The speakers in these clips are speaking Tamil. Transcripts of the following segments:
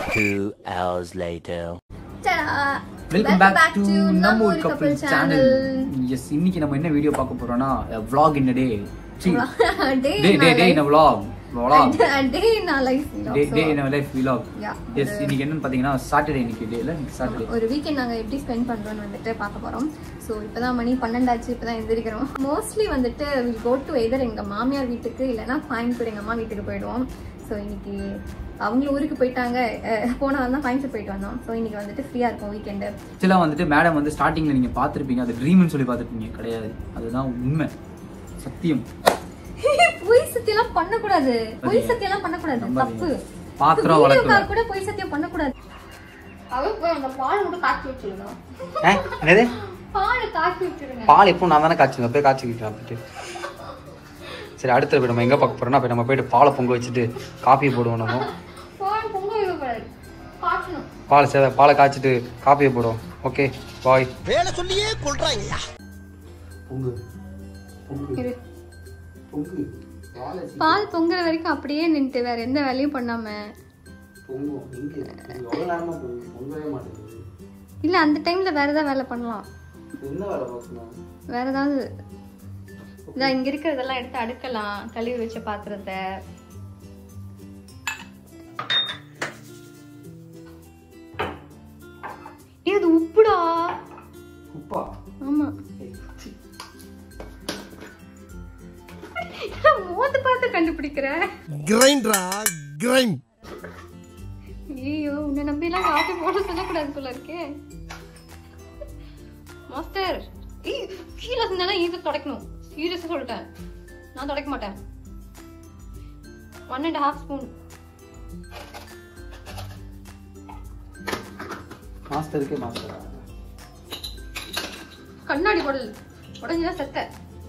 Two hours later. Welcome back to நம்ம ஒரு கப்பல் சேனல் எஸ் இன்னைக்கு நம்ம என்ன வீடியோ பார்க்க போறோம்னா vlog in a day சி Day day in day our day in a vlog vlog day நான் life day day in a life vlog Yeah. Yes இன்னைக்கு என்னன்னு பாத்தீங்கன்னா சாட்டர்டே இன்னைக்கு டே இல்ல இன்னைக்கு சாட்டர்டே ஒரு வீக்கெண்ட் நாங்கள் எப்படி ஸ்பெண்ட் பண்ணுறோம்னு வந்துட்டு பார்க்க போகிறோம் ஸோ இப்போ தான் மணி பன்னெண்டாச்சு இப்போ தான் எந்திரிக்கிறோம் மோஸ்ட்லி வந்துட்டு வில் கோ டு எதர் எங்கள் மாமியார் வீட்டுக்கு இல்லைன்னா கோயம்புத்தூர் எங்கள் அம்மா வீட்டுக்கு போயிடுவோம் ஸோ இன்னைக்கு அவங்களும் ஊருக்கு போயிட்டாங்க அஹ் போன வந்தால் கோயம்புத்தூர் போயிட்டு வந்தோம் ஸோ இன்னைக்கு வந்துட்டு ஃப்ரீயாக இருக்கும் வீக்கெண்டு ஆக்சுவலாக வந்துட்டு மேடம் வந்து ஸ்டார்டிங்ல நீங்க பார்த்திருப்பீங்க அது ட்ரீம்னு சொல்லி பார்த்திருப்பீங்க கிடையாது அதுதான் உண்மை சத்தியம் பொய் சத்தியெல்லாம் பண்ணக்கூடாது பொய் சத்தியெல்லாம் பண்ணக்கூடாது நம்பாதீங்க. தப்பு பாத்திரம் Video வளர்க்கல. call கூட பொய் சத்தியம் பண்ணக்கூடாது அவ போய் அந்த பால் மட்டும் காய்ச்சி வச்சிருந்தோம் ஏ, என்னது பால் காய்ச்சி வச்சிருங்க பால் இப்போ நான் தானே காய்ச்சுங்க போய் காய்ச்சி வைக்கிறேன் போயிட்டு சரி அடுத்து போய் நம்ம எங்கே பார்க்க போறோம்னா போய் நம்ம போயிட்டு பாலை பொங்க வச்சுட்டு காப்பியை போடுவோம் நம்ம பால் பொங்க வைக்கக்கூடாது காய்ச்சணும் பால் சேத பாலை காய்ச்சிட்டு காப்பியை போடுவோம் ஓகே பாய் வேலை சொல்லியே கொள்றாங்கய்யா பொங்கு இரு. பொங்கு பால் பொங்குற வரைக்கும் அப்படியே நின்னுட்டு வேற எந்த வேலையும் பண்ணாம பொங்கும் இங்கே எவ்வளோ நேரமாக பொங்கு பொங்கவே மாட்டேங்குது இல்ல அந்த டைம்ல வேற ஏதாவது வேலை பண்ணலாம் என்ன வேலை பார்க்கணும் வேற ஏதாவது இதான் இங்க இருக்கிறதெல்லாம் எடுத்து அடுக்கலாம் கழுவி வச்ச பாத்திரத்தை ஏய், அது உப்புடா உப்பா ஆமா மோந்து பார்த்து கண்டுபிடிக்கிற கிரைண்டரா கிரைண்ட் ஐயோ உன்னை நம்பி எல்லாம் காஃபி போட சொல்லக்கூடாது போல இருக்கே மாஸ்டர் ஏய் கீழே இருந்தாலும் ஈஸி துடைக்கணும் சீரியஸா சொல்லிட்டேன் நான் துடைக்க மாட்டேன் ஒன் அண்ட் ஹாஃப் ஸ்பூன் மாஸ்டருக்கே மாஸ்டரா கண்ணாடி குடல் உடஞ்சுதான் செத்த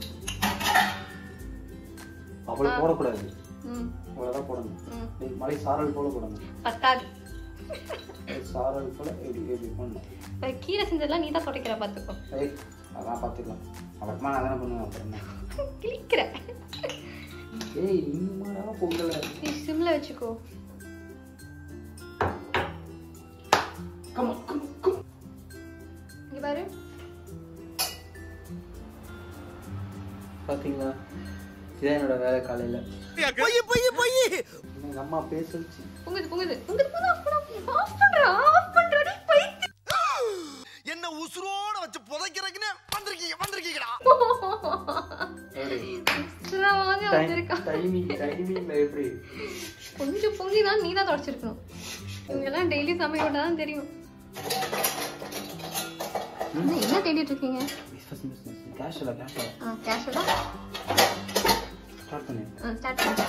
அவ்வளோ போடக்கூடாது ம் அவ்வளோதான் போடணும் ம் நீ மலை சாரல் போல போடணும் பத்தாது சாரல் போல எப்படி எப்படி பண்ணணும் இப்ப கீழே செஞ்சதெல்லாம் நீ தான் துடைக்கிற பார்த்துக்கோ ஏய் அதான் பார்த்துக்கலாம் வழக்கமாக நான் தானே பண்ணுவேன் அப்புறம் என்ன கிளிக்கிற ஏய் இன்னுமாடா பொங்கலை நீ சிம்ல வச்சுக்கோ கம்மா கம் கம் இங்க பாரு பார்த்தீங்களா இதான் என்னோட வேலை காலையில் பொய் பொய் பொய் எங்கள் அம்மா பேசுச்சு பொங்குது பொங்குது பொங்குது பொங்குது ஆஃப் பண்றா ஆஃப் பண்றா பைத்தியம் என்ன உசுரோட வச்சு புதைக்கிறதுக்குன்னு வந்திருக்கீங்க வந்திருக்கீங்கடா சிரமமாக வந்திருக்கான் டைமிங் டைமிங்கில் எப்படி கொஞ்சம் பொங்கி தான் நீ தான் தொடச்சிருக்கணும் இவங்கெல்லாம் டெய்லி சமைக்க தான் தெரியும் என்ன என்ன தேடிட்டு இருக்கீங்க கேஷுவலா கேஷுவலா ஆ கேஷுவலா ஸ்டார்ட் பண்ணு ஆ ஸ்டார்ட் பண்ணு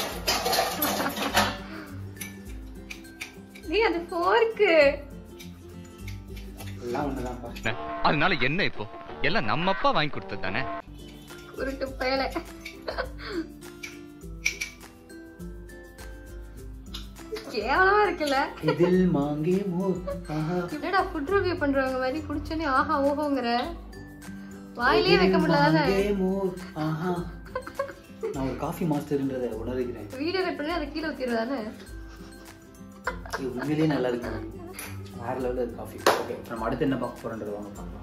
நீ அது ஃபோர்க்கு எல்லாம் ஒன்று தான்ப்பா அதனால என்ன இப்போ எல்லாம் நம்ம அப்பா வாங்கி கொடுத்தது தானே உருட்டு பயலை கேவலமா இருக்குல்ல இதில் மாங்கே மோர் ஆஹா என்னடா ஃபுட் ரிவ்யூ பண்றவங்க மாதிரி குடிச்சோன்னே ஆஹா ஓஹோங்கிற வாயிலே வைக்க முடியல மாங்கே மோர் ஆஹா நான் ஒரு காஃபி மாஸ்டர்ன்றதை உணர்கிறேன் வீடியோ கட் பண்ணி அதை கீழே ஊத்திடுதானே இது உண்மையிலேயே நல்லா இருக்கு வேற லெவலில் இருக்கு காஃபி ஓகே நம்ம அடுத்து என்ன பார்க்க போறோன்றது வாங்க பார்க்கலாம்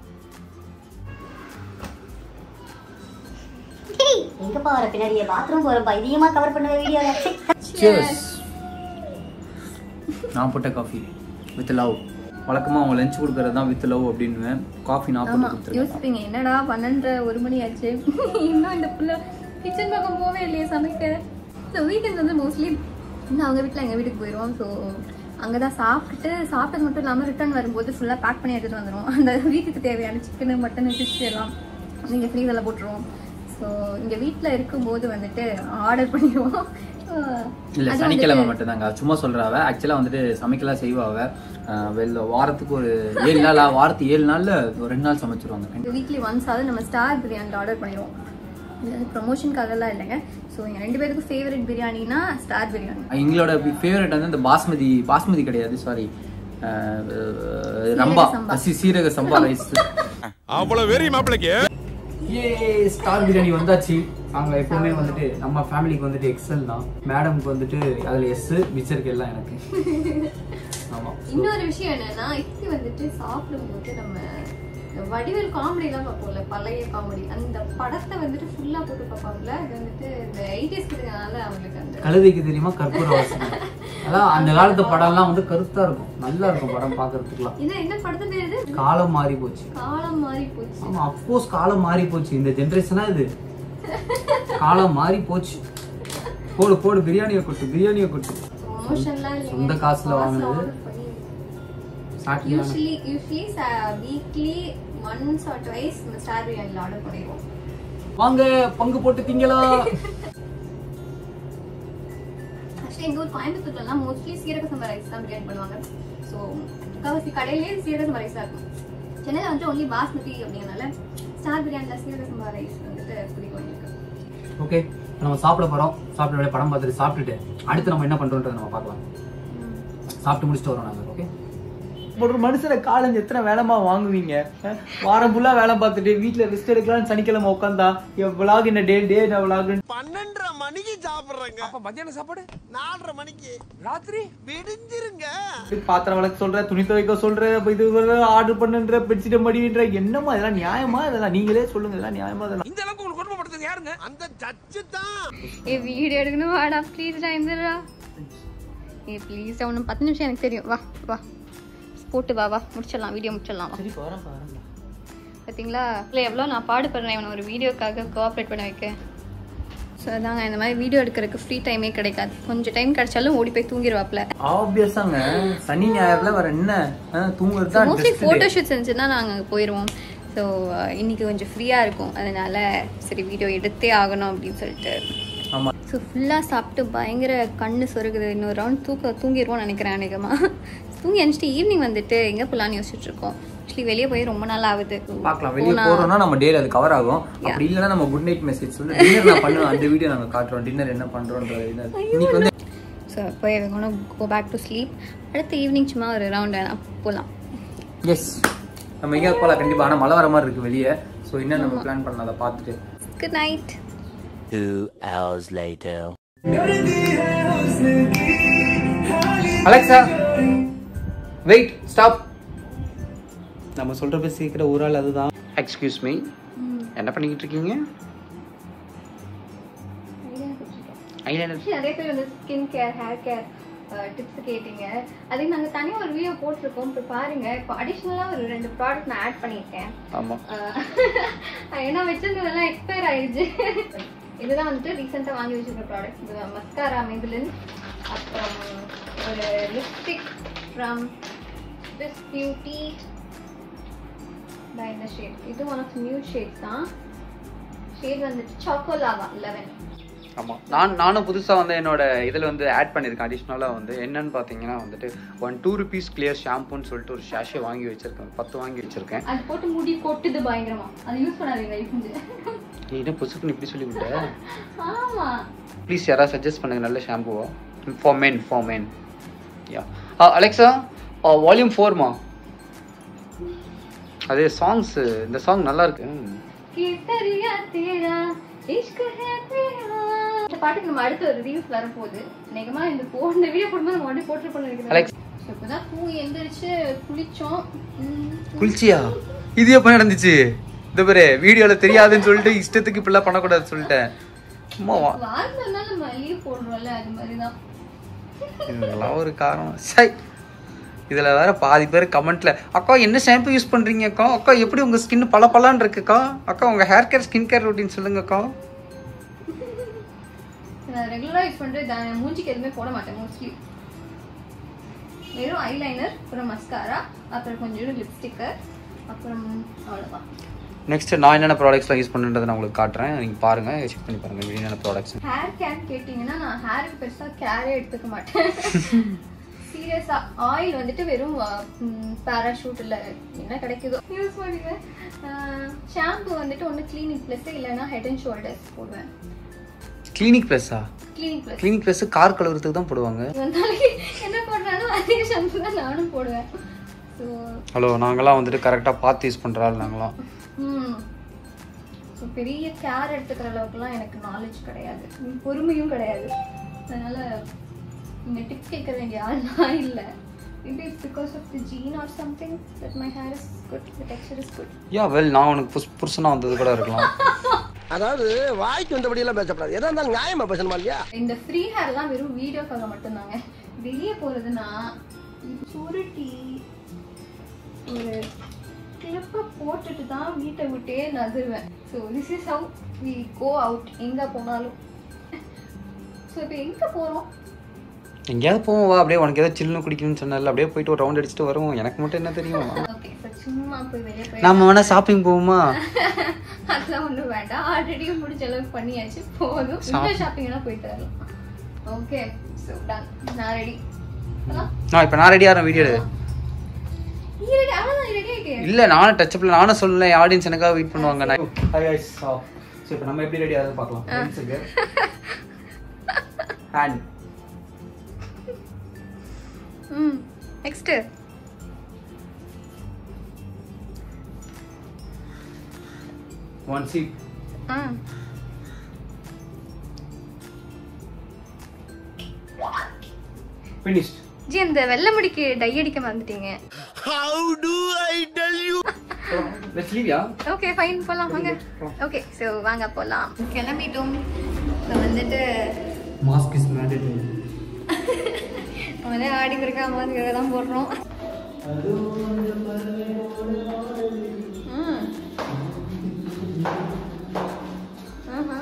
எங்கப்பா வர பின்னாடியே பாத்ரூம் போறப்பா இதையுமா கவர் பண்ணுவ வீடியோ Cheers. நான் போட்ட காஃபி வித் லவ் வழக்கமாக அவங்க லஞ்ச் கொடுக்கறது தான் வித் லவ் அப்படின்னுவேன் காஃபி நான் போட்டு ஆமா கொடுத்துருக்கேன் யோசிப்பீங்க என்னடா பன்னெண்டரை ஒரு மணி ஆச்சு இன்னும் இந்த புள்ள கிச்சன் பக்கம் போவே இல்லையே சமைக்க ஸோ வீக்கெண்ட் வந்து மோஸ்ட்லி இன்னும் அவங்க வீட்டில் எங்கள் வீட்டுக்கு போயிடுவோம் ஸோ அங்கே தான் சாப்பிட்டுட்டு சாப்பிட்டது மட்டும் இல்லாமல் ரிட்டர்ன் வரும்போது ஃபுல்லாக பேக் பண்ணி எடுத்துகிட்டு வந்துடுவோம் அந்த வீக்குக்கு தேவையான சிக்கனு மட்டன் ஃபிஷ் எல்லாம் நீங்கள் ஃப்ரீஸில் போட்டுருவோம் ஸோ இங்கே வீட்டில் இருக்கும்போது வந்துட்டு ஆர்டர் பண்ணிடுவோம் இல்ல அது சனிக்கிழமை வந்துட்டு- மட்டும்தாங்க சும்மா சொல்றாவ ஆக்சுவலா வந்துட்டு சமைக்கலாம் செய்வாவ அஹ் வெளில வாரத்துக்கு ஒரு ஏழு நாள் வாரத்துக்கு ஏழு நாள்ல ஒரு ரெண்டு நாள் சமைச்சிருவாங்க வீக்லி ஒன்ஸ் ஆகுது நம்ம ஸ்டார் பிரியாணி ஆர்டர் பண்ணிடுவோம் இது வந்து ப்ரொமோஷனுக்காகலாம் இல்லைங்க ஸோ எங்கள் ரெண்டு பேருக்கும் ஃபேவரட் பிரியாணினா ஸ்டார் பிரியாணி எங்களோட ஃபேவரட் வந்து இந்த பாஸ்மதி பாஸ்மதி கிடையாது சாரி ரம்பா சம்பா. சி- சீரக சம்பா ரைஸ் அவ்வளவு வெறி மாப்பிளைக்கு ஏ ஸ்டார் பிரியாணி வந்தாச்சு நாங்கள் எப்பவுமே வந்துட்டு நம்ம ஃபேமிலிக்கு வந்துட்டு எக்ஸல் தான் மேடம்க்கு வந்துட்டு அதில் எஸ் மிச்சருக்கு எல்லாம் எனக்கு இன்னொரு விஷயம் என்னன்னா இப்படி வந்துட்டு சாப்பிடும்போது நம்ம இந்த வடிவேல் காமெடி எல்லாம் பார்ப்போம்ல பழைய காமெடி அந்த படத்தை வந்துட்டு ஃபுல்லா போட்டு பார்ப்பாங்கல்ல இது வந்துட்டு இந்த எயிட்டிஸ் இருக்கிறதுனால அவங்களுக்கு அந்த கழுதைக்கு தெரியுமா கற்பூர வாசனை அதான் அந்த காலத்து படம்லாம் வந்து கருத்தா இருக்கும் நல்லா இருக்கும் படம் பார்க்கறதுக்குலாம் என்ன என்ன படத்து பேர் இது காலம் மாறி போச்சு காலம் மாறி போச்சு ஆமா அப்கோர்ஸ் காலம் மாறி போச்சு இந்த ஜென்ரேஷனா இது காலம் மாறி போச்சு போடு போடு பிரியாணியை கொட்டு பிரியாணியை கொட்டு ப்ரொமோஷன்லாம் இல்லைங்க சொந்த காசுல வாங்குனது. சாட்டியான usually usually weekly once or twice star பிரியாணியில் ஆர்டர் பண்ணிடுவோம் வாங்க பங்கு போட்டு திங்கலாம் ஆக்சுவலி எங்கள் ஊர் கோயம்புத்தூர்லலாம் மோஸ்ட்லி சீரக சம்பா ரைஸ் தான் பிரியாணி பண்ணுவாங்க ஸோ முக்கால்வாசி கடையிலேயே சீரக சம்பா ரைஸ் தான் இருக்கும் சென்னையில் வந்துட்டு ஒன்லி பாஸ்மதி அப்படிங்கிறனால ஸ்டார் பிரியாணியில் சீரக சம்பா ரைஸ் வந்துட்டு பிடிக்கும் எனக்கு ஓகே நம்ம சாப்பிட போறோம் சாப்பிட வேண்டிய படம் பார்த்துட்டு சாப்பிட்டுட்டு அடுத்து நம்ம என்ன பண்றோன்றதை நம்ம பார்க்கலாம் சாப்பிட்டு முடிச்சுட்டு வரோம் நாங்கள் ஓகே ஒரு மனுஷனை காலேஜ் எத்தனை வேலைமா வாங்குவீங்க அஹ், வாரம் ஃபுல்லா வேலை பார்த்துட்டு வீட்ல ரெஸ்ட் எடுக்கலாம்னு சனிக்கிழமை உட்காந்தா விளாக் என்ன டே டே விளாக் பன்னெண்டரை மணிக்கு சாப்பிடுறேங்க அப்ப மத்தியான சாப்பாடு நாலரை மணிக்கு ராத்திரி விடிஞ்சிருங்க பாத்திரம் விளக்க சொல்ற துணி துவைக்க சொல்ற இப்ப இது ஆர்டர் பண்ணுன்ற பெட்ஷீட்டை மடின்ற என்னமா இதெல்லாம் நியாயமா இதெல்லாம் நீங்களே சொல்லுங்க இதெல்லாம் நியாயமா இதெல்லாம் இந்த அளவுக்கு உங்களுக்கு கொடுமைப்படுத்துங்க யாருங்க அந்த ஜட்ஜு தான் ஏ வீடியோ எடுக்கணும் வாடா ப்ளீஸ்டா இருந்துடா ஏ ப்ளீஸ்டா ஒன்று பத்து நிமிஷம் எனக்கு தெரியும் வா வா போட்டு வா வா முடிச்சிடலாம் வீடியோ முடிச்சிடலாம் வா சரி வரேன் வரேன் பார்த்தீங்களா இல்லை எவ்வளோ நான் பாடுபடுறேன் இவனை ஒரு வீடியோக்காக கோஆப்ரேட் பண்ண வைக்க ஸோ அதாங்க இந்த மாதிரி வீடியோ எடுக்கிறதுக்கு ஃப்ரீ டைமே கிடைக்காது கொஞ்சம் டைம் கிடைச்சாலும் ஓடி போய் தூங்கிடுவாப்ல ஆப்வியஸாங்க சனி ஞாயிறுல வர என்ன தூங்குறது தான் மோஸ்ட்லி ஃபோட்டோ ஷூட் செஞ்சுன்னா நாங்கள் அங்கே போயிடுவோம் ஸோ இன்னைக்கு கொஞ்சம் ஃப்ரீயாக இருக்கும் அதனால சரி வீடியோ எடுத்தே ஆகணும் அப்படின்னு சொல்லிட்டு ஆமா ஸோ ஃபுல்லாக சாப்பிட்டு பயங்கர கண்ணு சொருகுது இன்னொரு ரவுண்ட் தூக்க தூங்கிடுவோம்னு நினைக்கிறேன் அநேகமாக தூங்கி அனுப்பிச்சிட்டு ஈவினிங் வந்துட்டு எங்கே போகலான்னு யோசிச்சுட்டு இருக்கோம் ஆக்சுவலி வெளியே போய் ரொம்ப நாள் ஆகுது பார்க்கலாம் வெளியே போனா- போறோம்னா நம்ம டேல அது கவர் ஆகும் அப்படி இல்லைன்னா நம்ம குட் நைட் மெசேஜ் சொல்லி டின்னர் நான் பண்ணுவேன் அந்த வீடியோ நாங்க காட்டுறோம் டின்னர் என்ன பண்றோன்ற dinner. இன்னைக்கு வந்து ஸோ போய் வேணும் கோ பேக் டு ஸ்லீப் அடுத்து ஈவினிங் சும்மா ஒரு ரவுண்ட் போகலாம் எஸ் நம்ம எங்கேயாவது போகலாம் கண்டிப்பா ஆனா மழை வர மாதிரி இருக்கு வெளியே ஸோ என்ன நம்ம பிளான் பண்ணலாம் அதை பார்த்துட்டு good night Two hours later. Alexa wait stop நம்ம சொல்றப்ப சீக்கிரம் ஒரு ஆள் அதுதான் எக்ஸ்கியூஸ் மீ என்ன பண்ணிக்கிட்டு இருக்கீங்க ஐலைனர் நிறைய பேர் வந்து skin care hair care tips கேட்டீங்க அதுக்கு நாங்கள் தனியாக ஒரு வீடியோ போட்டிருக்கோம் இப்போ பாருங்க இப்போ அடிஷ்னலாக ஒரு ரெண்டு ப்ராடக்ட் நான் ஆட் பண்ணியிருக்கேன் ஆமா அஹ் ஏன்னா வச்சிருந்ததெல்லாம் எக்ஸ்பயர் ஆயிடுச்சு இதுதான் வந்துட்டு ரீசெண்டாக வாங்கி வச்சிருக்க ப்ராடக்ட் இது மஸ்காரா மெபிலின் அப்புறம் ஒரு லிப்ஸ்டிக் ஃப்ரம் திஸ் பியூட்டி இந்த ஷேட் இது ஒன் ஆஃப் நியூ ஷேட் தான் ஷேட் வந்துட்டு சாக்கோலாவா லெவன் ஆமா நான் நானும் புதுசா வந்து என்னோட இதுல வந்து ஆட் பண்ணியிருக்கேன் அடிஷ்னலா வந்து என்னன்னு பாத்தீங்கன்னா வந்துட்டு ஒன் டூ ருபீஸ் கிளியர் ஷாம்புன்னு சொல்லிட்டு ஒரு ஷாஷே வாங்கி வச்சிருக்கேன் பத்து வாங்கி வச்சிருக்கேன் அது போட்டு முடி கொட்டுது பயங்கரமா அது யூஸ் பண்ணாதீங்க இருந்து நீ என்ன புதுசுக்குன்னு இப்படி சொல்லி விட்ட ஆமா ப்ளீஸ் யாராவது சஜஸ்ட் பண்ணுங்க நல்ல ஷாம்புவா for men for men yeah Alexa volume ஃபோர்மா அதே சாங்ஸ் இந்த சாங் நல்லா இருக்கு ம். கேட்டரியா தேரா இஷ்க் ஹே தேரா இந்த பாட்டுக்கு நம்ம அடுத்த ஒரு ரீல்ஸ் வர போகுது அநேகமா இந்த போ இந்த வீடியோ போடும்போது நம்ம உடனே போட்டு நினைக்கிறேன் அலெக்ஸ் இப்பதான் தூங்கி எந்திரிச்சு குளிச்சோம் ம், குளிச்சியா இது எப்போ நடந்துச்சு இந்த பாரு வீடியோல தெரியாதுன்னு சொல்லிட்டு இஷ்டத்துக்கு இப்படிலாம் பண்ணக்கூடாது சொல்லிட்டேன் சும்மா வா வாரத்துல ஒரு நாள் நம்ம லீவ் போடுறோம்ல அது மாதிரிதான் இதெல்லாம் ஒரு காரணம் சை இதுல வேற பாதி பேர் கமெண்ட்ல அக்கா என்ன ஷாம்பு யூஸ் பண்றீங்க அக்கா அக்கா எப்படி உங்க ஸ்கின் பல பலான்னு இருக்குக்கா அக்கா உங்க hair care skin care routine சொல்லுங்கக்கா நான் ரெகுலரா யூஸ் பண்றது தான் மூஞ்சிக்கு எதுவுமே போட மாட்டேன் மோஸ்ட்லி வெறும் ஐலைனர் அப்புறம் மஸ்காரா அப்புறம் கொஞ்சம் லிப்ஸ்டிக்கர் அப்புறம் அவ்வளோதான் நெக்ஸ்ட் நான் என்னென்ன ப்ராடக்ட்ஸ்லாம் யூஸ் பண்ணுன்றதை நான் உங்களுக்கு காட்டுறேன் நீங்க பாருங்க செக் பண்ணி பாருங்க என்னென்ன ப்ராடக்ட்ஸ் ஹேர் கேர் கேட்டிங்கன்னா நான் ஹேருக்கு பெருசாக கேரே எடுத்துக்க மாட்டேன் சீரியஸா ஆயில் வந்துட்டு வெறும் பேராஷூட் இல்லை என்ன கிடைக்குதோ யூஸ் பண்ணுவேன் ஷாம்பு வந்துட்டு ஒன்று கிளினிக் ப்ளஸ் இல்லைன்னா ஹெட் அண்ட் ஷோல்டர்ஸ் போடுவேன் கிளினிக் ப்ளஸ்ஸா clinic plus clinic plus car கழுவுறதுக்கு தான் போடுவாங்க நாளைக்கு என்ன போடுறானோ அதே ஷாம்பு தான் நானும் போடுவேன் ஸோ ஹலோ நாங்களாம் வந்துட்டு கரெக்டாக பார்த்து யூஸ் பண்ணுற ஆள் நாங்களாம் ம் ஸோ பெரிய கேர் எடுத்துக்கிற அளவுக்குலாம் எனக்கு நாலேஜ் கிடையாது உம், பொறுமையும் கிடையாது அதனால நீங்கள் டிப் கேட்க வேண்டிய ஆள் நான் இல்லை Maybe it's because of the gene or something that my hair is good, the texture is good. Yeah well நான் உனக்கு புஸ் புருஷனா வந்தது கூட இருக்கலாம் அதாவது வாய்க்கு வந்தபடி எல்லாம் பேசப்படாது எதா இருந்தாலும் நியாயமா பேசணுமா இல்லையா இந்த ஃப்ரீ ஹேர்லாம் வெறும் வீடியோக்காக மட்டும்தாங்க வெளியே போகிறதுனா சுருட்டி ஒரு கிளிப்பை போட்டுட்டு தான் வீட்டை விட்டே நகருவேன் so this is how we go out எங்கே போனாலும் ஸோ இப்போ எங்கே போகிறோம் எங்கேயாவது போவோம் வா அப்படியே உனக்கு ஏதாவது சில்லுன்னு குடிக்கணும்னு சொன்னால அப்படியே போயிட்டு ஒரு ரவுண்ட் அடிச்சுட்டு வருவோம் எனக்கு மட்டும் என்ன தெரியும் ஓகே ஸோ சும்மா போய் வெளியே போய் நாம வேணா ஷாப்பிங் போவோமா அதெல்லாம் ஒன்றும் வேண்டாம் ஆல்ரெடி முடிஞ்ச அளவுக்கு பண்ணியாச்சு போதும் இந்த ஷாப்பிங் எல்லாம் போயிட்டு வரலாம் ஓகே ஸோ டன் நான் ரெடி நான் இப்போ நான் ரெடி ஆகிறேன் வீடியோ நீ ரெடி அவ்வளோதான் நீ ரெடி ஆகிட்டே இல்லை நானும் டச்சப்பில் நானும் சொல்லல ஆடியன்ஸ் எனக்காக வெயிட் பண்ணுவாங்க நான் ஹாய் guys ஸோ இப்போ நம்ம எப்படி ரெடி ஆகுது பார்க்கலாம் ஃப்ரெண்ட்ஸுக்கு hand hmm next one cheap ah finished ஜி அந்த வெள்ளை முடிக்கு டை அடிக்க மறந்துட்டீங்க how to I tell you let's leave yeah okay fine போகலாம் வாங்க ஓகே ஸோ வாங்க போகலாம் கிளம்பிட்டோம் இப்போ வந்துட்டு மாஸ்க் இஸ் மேண்டேட்டரி வந்து ஆடி கிடக்கா மாதிரி தான் போடுறோம் ம். ஆஹா.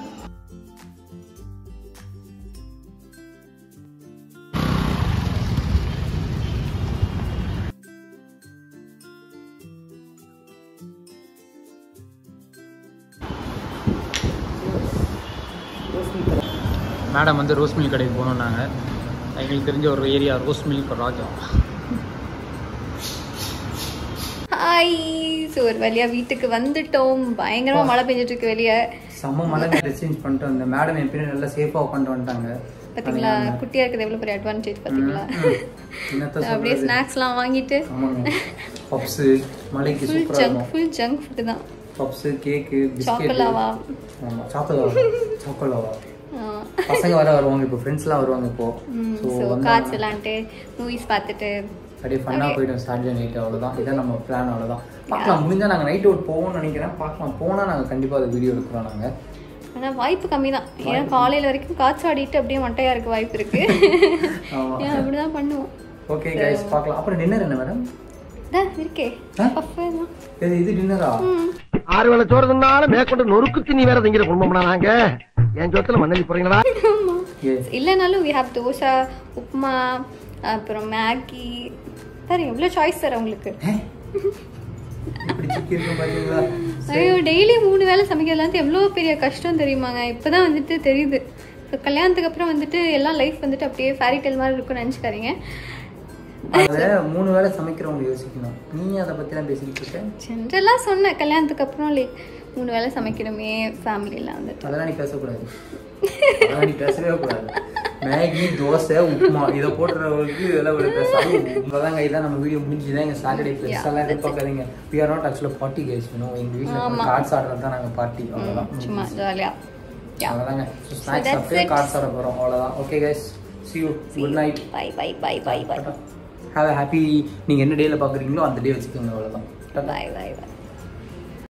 மேடம் வந்து ரோஸ் மில்க் கடைக்கு போகணுன்னாங்க எங்களுக்கு தெரிஞ்ச ஒரு area rose milk Raja hi so ஒரு வழியாக வீட்டுக்கு வந்துட்டோம் பயங்கரமாக மழை பெஞ்சிட்டு இருக்கு வெளியே செம்ம மழை ட்ரெஸ் சேஞ்ச் பண்ணிட்டு வந்தேன் மேடம் என் பின்னாடி நல்லா சேஃபாக உட்காந்து வந்துட்டாங்க பார்த்தீங்களா குட்டியாக இருக்குது எவ்வளோ பெரிய அட்வான்டேஜ் பார்த்தீங்களா என்னத்த அப்படியே சொல்றது ஸ்நாக்ஸ்லாம் வாங்கிட்டு ஆமாங்க பப்ஸு மலைக்கு ஃபுல் சூப்பராக ஜங்க் இருக்கும் ஃபுல் ஜங்க் ஃபுட்டு தான் பப்ஸு கேக்கு பிஸ்கெட் சாக்கோலாவா ஆமாம் சாக்கோலாவா சாக்கோலாவா பசங்க வர வருவாங்க இப்போ ஃப்ரெண்ட்ஸ்லாம் வருவாங்க இப்போ ஸோ ஸோ வந்து கார்ட்ஸ் விளாண்டுட்டு மூவிஸ் பார்த்துட்டு அப்படியே ஃபன்னாக போயிடும் சாட்டர்டே நைட் அவ்வளோதான் இதான் நம்ம பிளான் அவ்வளோதான் பார்க்கலாம் முடிஞ்சால் நாங்கள் நைட் அவுட் போவோம்னு நினைக்கிறேன் பார்க்கலாம் போனால் நாங்கள் கண்டிப்பாக அது வீடியோ எடுக்கிறோம் நாங்கள் ஆனால் வாய்ப்பு கம்மி தான் ஏன்னா காலையில் வரைக்கும் காய்ச்சி ஆடிட்டு அப்படியே மட்டையாக இருக்க வாய்ப்பு இருக்கு ஆமாம் ஏன் அப்படி தான் பண்ணுவோம் ஓகே கைஸ் பார்க்கலாம் அப்புறம் டின்னர் என்ன மேடம் தான் இருக்கே ஆ? பஃபே தான் இது இது டின்னரா ஆறு வேளை சோறுனாலும் மேற்கொண்டு நொறுக்கு திணி வேற திங்கிற குடும்பம்னா நாங்க என் சொத்துல மண்ணலி போறீங்களா ஏ இல்லைனாலும் வி ஹாவ் தோசை உப்புமா அப்புறம் மேகி சார் எவ்வளோ சாய்ஸ் சார் உங்களுக்கு இப்படி சிக்கி இருக்கும் பார்த்தீங்களா ஐயோ டெய்லி மூணு வேளை சமைக்கிறதுலாம் எவ்வளோ பெரிய கஷ்டம் தெரியுமாங்க இப்போ தான் வந்துட்டு தெரியுது இப்போ கல்யாணத்துக்கு அப்புறம் வந்துட்டு எல்லாம் லைஃப் வந்துட்டு அப்படியே ஃபேரி டெல் மாதிரி இருக்கும்னு நினச்சிக்காதீங்க அதை மூணு வேளை சமைக்கிறவங்க யோசிக்கணும் நீ அதை பற்றிலாம் பேசிக்கிட்டு இருக்க ஜென்ரலாக சொன்னேன் கல்யாணத்துக்கு அப்புறம் லைக் மூணு வேளை சமைக்கணுமே ஃபேமிலியில் வந்துட்டு அதெல்லாம் நீ பேசக்கூடாது அதெல்லாம் நீ பேசவே கூடாது மேகி தோசை உப்புமா இதை போட்டுறவங்களுக்கு இதெல்லாம் விட பேசாது இப்போதாங்க இதான் நம்ம வீடியோ முடிஞ்சுதான் எங்கள் சாட்டர்டே பெருசாலாம் எதிர்பார்க்காதீங்க வி ஆர் நாட் ஆக்சுவலாக பார்ட்டி கைஸ் வேணும் எங்கள் வீட்டில் கார்ட்ஸ் ஆடுறது தான் நாங்கள் பார்ட்டி அவ்வளோதான் சும்மா ஜாலியாக யா அவ்வளோதாங்க ஸ்நாக்ஸ் that's சாப்பிட்டு it. கார்ட்ஸ் ஆட போகிறோம் அவ்வளோதான் okay guys see you good night bye bye bye bye bye have happy நீங்கள் என்ன டேயில் பார்க்குறீங்களோ அந்த டே வச்சுக்கோங்க அவ்வளோதான் பை பை பை